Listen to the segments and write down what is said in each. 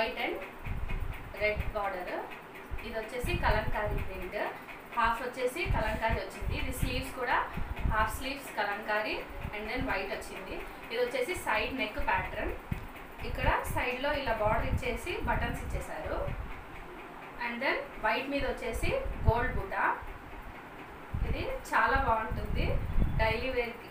white and red border ఇది వచ్చేసి Kalamkari print half వచ్చేసి కలంకారీ వచ్చింది ఇది స్లీవ్స్ కూడా half sleeves Kalamkari and then white వచ్చింది ఇది వచ్చేసి సైడ్ నెక్ ప్యాటర్న్ ఇక్కడ సైడ్లో ఇలా బార్డర్ ఇచ్చేసి బటన్స్ ఇచ్చేసారు అండ్ దెన్ వైట్ మీద వచ్చేసి గోల్డ్ బుట్ట ఇది చాలా బాగుంటుంది డైలీ వేర్కి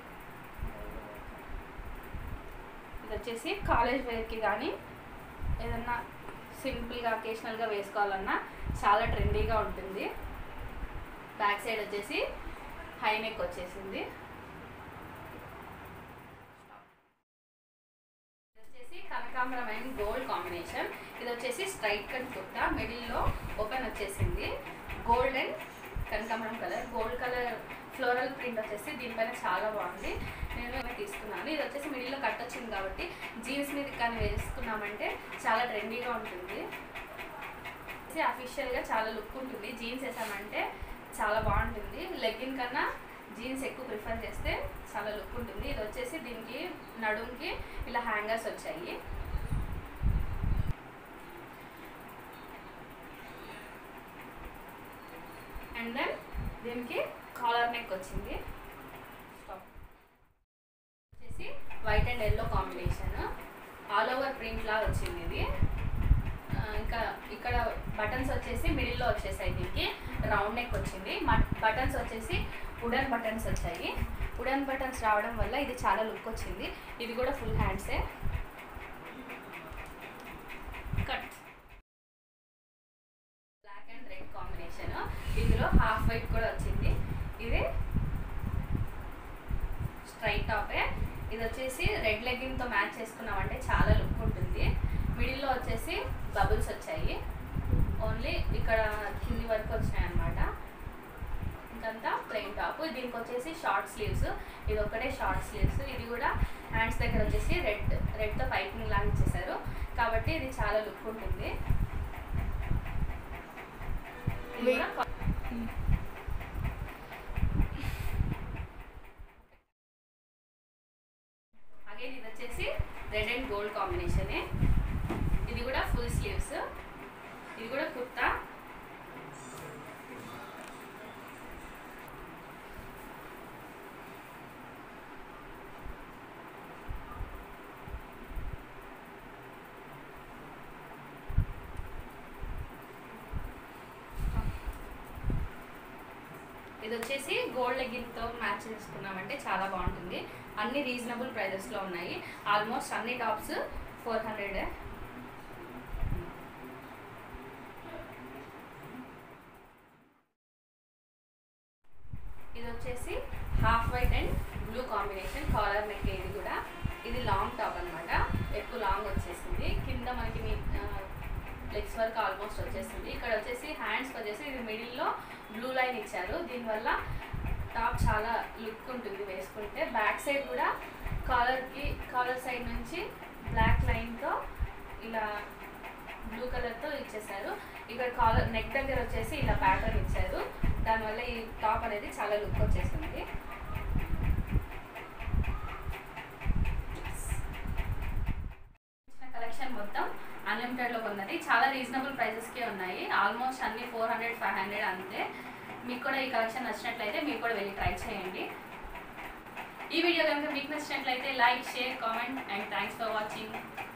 ఇది వచ్చేసి కాలేజ్ వేర్కి కానీ ఏదన్నా సింపుల్గా అకేషనల్గా వేసుకోవాలన్నా చాలా ట్రెండీగా ఉంటుంది బ్యాక్ సైడ్ వచ్చేసి హై నెక్ వచ్చేసింది ఇది వచ్చేసి కనకాంబరం అండ్ గోల్డ్ కాంబినేషన్ ఇది వచ్చేసి స్ట్రైట్ కట్ కుర్తా మిడిల్లో ఓపెన్ వచ్చేసింది గోల్డ్ అండ్ కనకాంబరం colour gold colour floral print వచ్చేసి దీనిపైన చాలా బాగుంది నేను ఇవి తీసుకున్నాను ఇది వచ్చేసి మిడిల్లో కట్ వచ్చింది కాబట్టి జీన్స్ మీద కానీ వేసుకున్నామంటే చాలా ట్రెండీగా ఉంటుంది అఫీషియల్గా చాలా లుక్ ఉంటుంది జీన్స్ వేసామంటే చాలా బాగుంటుంది లెగ్గిన్ కన్నా జీన్స్ ఎక్కువ ప్రిఫర్ చేస్తే చాలా లుక్ ఉంటుంది ఇది వచ్చేసి దీనికి నడుంకి ఇలా హ్యాంగర్స్ వచ్చాయి అండ్ దెన్ దీనికి కాలర్ నెక్ వచ్చింది వచ్చేసి white and yellow combination all over print లా వచ్చింది ఇది ఆ, ఇంకా ఇక్కడ బటన్స్ వచ్చేసి మిడిల్లో వచ్చేసాయి దీనికి రౌండ్ నెక్ వచ్చింది బటన్స్ వచ్చేసి వుడన్ బటన్స్ వచ్చాయి వుడన్ బటన్స్ రావడం వల్ల ఇది చాలా లుక్ వచ్చింది ఇది కూడా ఫుల్ హ్యాండ్సే cut black and red combination ఇందులో హాఫ్ వైట్ కూడా వచ్చింది ఇది స్ట్రైట్ టాపే ఇది వచ్చేసి రెడ్ లెగ్గింగ్తో మ్యాచ్ చేసుకున్నామంటే చాలా లుక్ ఉంటుంది మిడిల్లో వచ్చేసి బబుల్స్ వచ్చాయి ఓన్లీ ఇక్కడ కింది వరకు వచ్చినాయి అనమాట ఇంకంతా ప్లెయిన్ టాప్ దీనికి వచ్చేసి షార్ట్ స్లీవ్స్ ఇది ఒకటే షార్ట్ స్లీవ్స్ ఇది కూడా హ్యాండ్స్ దగ్గర వచ్చేసి రెడ్ రెడ్తో పైపింగ్ లాగా ఇచ్చేసారు కాబట్టి ఇది చాలా లుక్ ఉంటుంది ఇది కూడా కా- అగైన్ ఇది వచ్చేసి రెడ్ అండ్ గోల్డ్ కాంబినేషన్ ఇది కూడా ఫుల్ స్లీవ్స్ ఇది కూడా కుర్తా ఇది వచ్చేసి గోల్డ్ లెగ్గిన్తో మ్యాచ్ చేసుకున్నామంటే చాలా బాగుంటుంది అన్ని రీజనబుల్ ప్రైజెస్లో ఉన్నాయి ఆల్మోస్ట్ అన్ని టాప్స్ ఫోర్ హండ్రెడ్ ఇది వచ్చేసి half white and blue combination collar neck ఇది కూడా ఇది లాంగ్ టాప్ అన్నమాట ఎక్కువ లాంగ్ వచ్చేసింది కింద మనకి లెగ్స్ వరకు ఆల్మోస్ట్ వచ్చేసింది ఇక్కడ వచ్చేసి హ్యాండ్స్కి వచ్చేసి ఇది మిడిల్లో బ్లూ లైన్ ఇచ్చారు దీనివల్ల టాప్ చాలా లుక్ ఉంటుంది వేసుకుంటే బ్యాక్ సైడ్ కూడా కాలర్కి కాలర్ సైడ్ నుంచి బ్లాక్ లైన్తో ఇలా బ్లూ కలర్తో ఇచ్చేసారు ఇక్కడ కాలర్ నెక్ దగ్గర వచ్చేసి ఇలా ప్యాటర్న్ ఇచ్చారు దానివల్ల ఈ టాప్ అనేది చాలా లుక్ వచ్చేసింది కలెక్షన్ మొత్తం అన్లిమిటెడ్లో ఉన్నది చాలా రీజనబుల్ ప్రైజెస్కే ఉన్నాయి ఆల్మోస్ట్ అన్ని ఫోర్ హండ్రెడ్ ఫైవ్ హండ్రెడ్ అంతే మీకు కూడా ఈ కలెక్షన్ నచ్చినట్లయితే మీరు కూడా వెళ్ళి ట్రై చేయండి ఈ వీడియో కనుక మీకు నచ్చినట్లయితే like share comment and thanks for watching